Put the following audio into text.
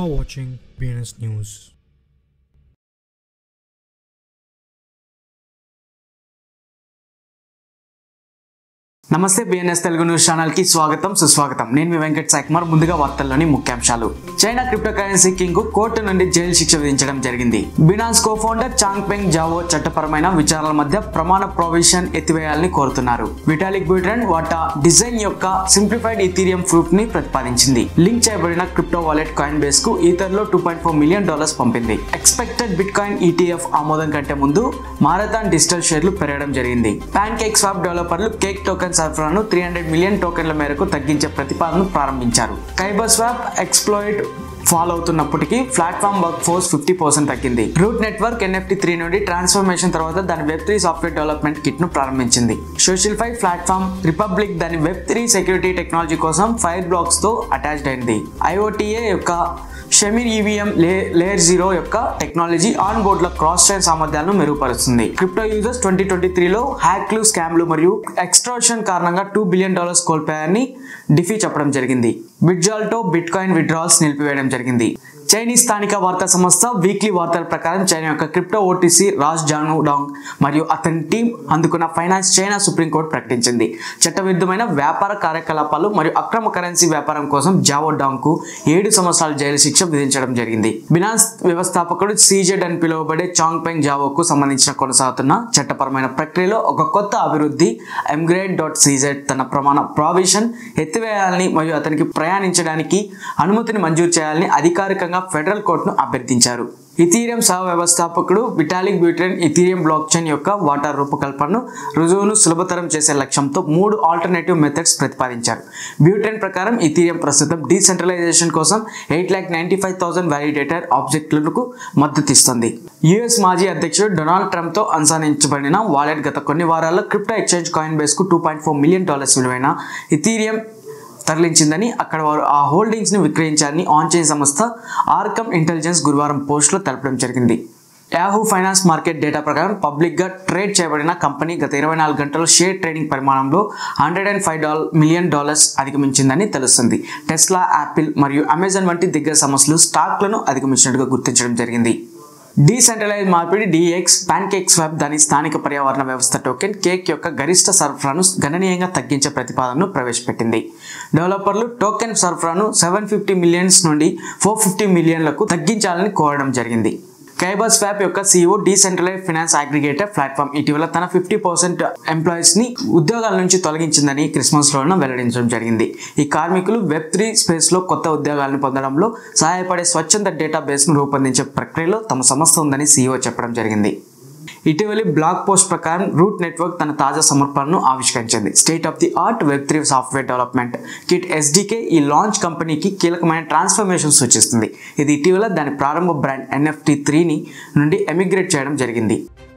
are watching BNS News. నమస్తే BNS Telugu news channel కి స్వాగతం సుస్వాగతం నేను మీ వెంకట్ సాయి కుమార్ ముందుగా వార్తల్లోని ముఖ్యాంశాలు చైనా క్రిప్టో కరెన్సీ కింగ్ కు కోర్టు నుండి జైలు శిక్ష విధించడం జరిగింది Binance co founder Changpeng Zhao చట్టపరమైన విచారణల మధ్య ప్రమాణ ప్రొవిషన్ ఎత్తివేయాలని కోరుతున్నారు విటాలిక్ బ్యూటన్ వాటా డిజైన్ యొక్క సింప్లిఫైడ్ ఇథీరియం ప్రూఫ్ ని ప్రతిపాదించింది లింక్ చేయబడిన క్రిప్టో వాలెట్ కాయిన్ బేస్ కు ఈథర్ లో two point four million dollars పంపింది ఎక్స్పెక్టెడ్ బిట్ కాయిన్ ఈటీఎఫ్ ఆమోదం కంటే ముందు మారథాన్ డిజిటల్ షేర్లు పెరగడం జరిగింది పాన్ కేక్ స్వాప్ డెవలపర్లు కేక్ టోకెన్ సరఫరాను త్రీ హండ్రెడ్ మిలియన్ టోకెన్ల మేరకు తగ్గించే ప్రతిపాదనను ప్రారంభించారు కైబర్ స్వాప్ ఎక్స్ప్లోయిడ్ ఫాలో అవుతున్నప్పటికీ platform workforce fifty percent తగ్గింది రూట్ నెట్వర్క్ ఎన్ఎఫ్టీ త్రీ నుండి ట్రాన్స్ఫర్మేషన్ తర్వాత దాని web three software development kit ను ప్రారంభించింది సోషల్ ఫై ప్లాట్ఫామ్ రిపబ్లిక్ దాని వెబ్ త్రీ సెక్యూరిటీ టెక్నాలజీ కోసం ఫైర్ బ్లాక్స్ తో అటాచ్డ్ అయింది ఐఓటీఏ యొక్క షమీర్ ఈవీఎం లే లేయర్ జీరో యొక్క టెక్నాలజీ ఆన్ బోర్డుల క్రాస్ చైన్ సామర్థ్యాలను మెరుగుపరుస్తుంది క్రిప్టో యూజర్స్ ట్వంటీ ట్వంటీ త్రీలో హ్యాక్లు స్కామ్లు మరియు ఎక్స్ట్రాషన్ కారణంగా టూ బిలియన్ డాలర్స్ కోల్పోయారని డిఫీ చెప్పడం జరిగింది బిడ్జాల్టో బిట్ కాయిన్ విడ్రాల్స్ నిలిపివేయడం జరిగింది చైనీస్ స్థానిక వార్తా సంస్థ వీక్లీ వార్తల ప్రకారం చైనా యొక్క క్రిప్టో ఓటీసీ రాజ్ జాను డాంగ్ మరియు అతని టీం అందుకున్న ఫైనాన్స్ చైనా సుప్రీంకోర్టు ప్రకటించింది చట్టవిరుద్ధమైన వ్యాపార కార్యకలాపాలు మరియు అక్రమ కరెన్సీ వ్యాపారం కోసం జావో డాంగ్ కు ఏడు సంవత్సరాల జైలు శిక్ష విధించడం జరిగింది బినాన్స్ వ్యవస్థాపకుడు సీజెడ్ అని పిలువబడే చాంగ్ పెంగ్ జావోకు సంబంధించిన కొనసాగుతున్న చట్టపరమైన ప్రక్రియలో ఒక కొత్త అభివృద్ధి ఎంగ్రేడ్ డాట్ సీజెడ్ తన ప్రమాణ ప్రావిషన్ ఎత్తివేయాలని మరియు అతనికి ప్రయాణించడానికి అనుమతిని మంజూరు చేయాలని అధికారికంగా ఫెడరల్ కోర్టును అభ్యర్థించారు ఇథీరియం సహ వ్యవస్థాపకుడు Vitalik Buterin Ethereum blockchain యొక్క వాటర్ రూపకల్పనను రుజువును సులభతరం చేసే లక్ష్యంతో మూడు ఆల్టర్నేటివ్ మెథడ్స్ ప్రతిపాదించారు బ్యూటెన్ ప్రకారం ఇథీరియం ప్రస్తుతం డీసెంట్రలైజేషన్ కోసం eight lakh ninety five thousand validator ఆబ్జెక్టులకు మద్దతు ఇస్తుంది యుఎస్ మాజీ అధ్యక్షుడు డొనాల్డ్ ట్రంప్ తో అనుసరించబడిన వాలెట్ గత కొన్ని వారాల్లో క్రిప్టో ఎక్స్చేంజ్ కాయిన్ బేస్ కు two point four million dollars విలువైన ఇథీరియం తరలించిందని అక్కడ వారు ఆ హోల్డింగ్స్ ని విక్రయించారని ఆన్ చైన్ సంస్థ ఆర్కమ్ ఇంటెలిజెన్స్ గురువారం పోస్టులో తెలపడం జరిగింది యాహూ ఫైనాన్స్ మార్కెట్ డేటా ప్రకారం పబ్లిక్గా ట్రేడ్ చేయబడిన కంపెనీ గత ఇరవై నాలుగు గంటల షేర్ ట్రేడింగ్ పరిమాణంలో హండ్రెడ్ అండ్ ఫైవ్ డాల్ మిలియన్ డాలర్స్ అధిగమించిందని తెలుస్తుంది టెస్లా యాపిల్ మరియు అమెజాన్ వంటి దిగ్గజ సంస్థలు స్టాక్లను అధిగమించినట్టుగా గుర్తించడం జరిగింది డీసెంట్రలైజ్ మార్పిడి డిఎక్స్ ప్యాన్కేక్ స్వాప్ దాని స్థానిక పర్యావరణ వ్యవస్థ టోకెన్ కేక్ యొక్క గరిష్ట సరఫరాను గణనీయంగా తగ్గించే ప్రతిపాదనను ప్రవేశపెట్టింది డెవలపర్లు టోకెన్ సరఫరాను సెవెన్ ఫిఫ్టీ మిలియన్స్ నుండి ఫోర్ ఫిఫ్టీ మిలియన్లకు తగ్గించాలని కోరడం జరిగింది కైబర్ స్వాప్ యొక్క CEO decentralize finance aggregator platform ఇటీవల తన ఫిఫ్టీ పర్సెంట్ ఎంప్లాయీస్ ని ఉద్యోగాల నుంచి తొలగించిందని క్రిస్మస్ రోజున వెల్లడించడం జరిగింది ఈ కార్మికులు వెబ్ త్రీ స్పేస్ లో కొత్త ఉద్యోగాలను పొందడంలో సహాయపడే స్వచ్ఛంద డేటాబేస్ ను రూపొందించే ప్రక్రియలో తమ సంస్థ ఉందని సీఈఓ చెప్పడం జరిగింది ఇటీవలి బ్లాగ్ పోస్ట్ ప్రకారం రూట్ నెట్వర్క్ తన తాజా సమర్పణను ఆవిష్కరించింది state of the art web three software development kit SDK ఈ లాంచ్ కంపెనీకి కీలకమైన ట్రాన్స్ఫర్మేషన్ సూచిస్తుంది ఇది ఇటీవల దాని ప్రారంభ బ్రాండ్ ఎన్ఎఫ్టీ త్రీని నుండి ఎమిగ్రేట్ చేయడం జరిగింది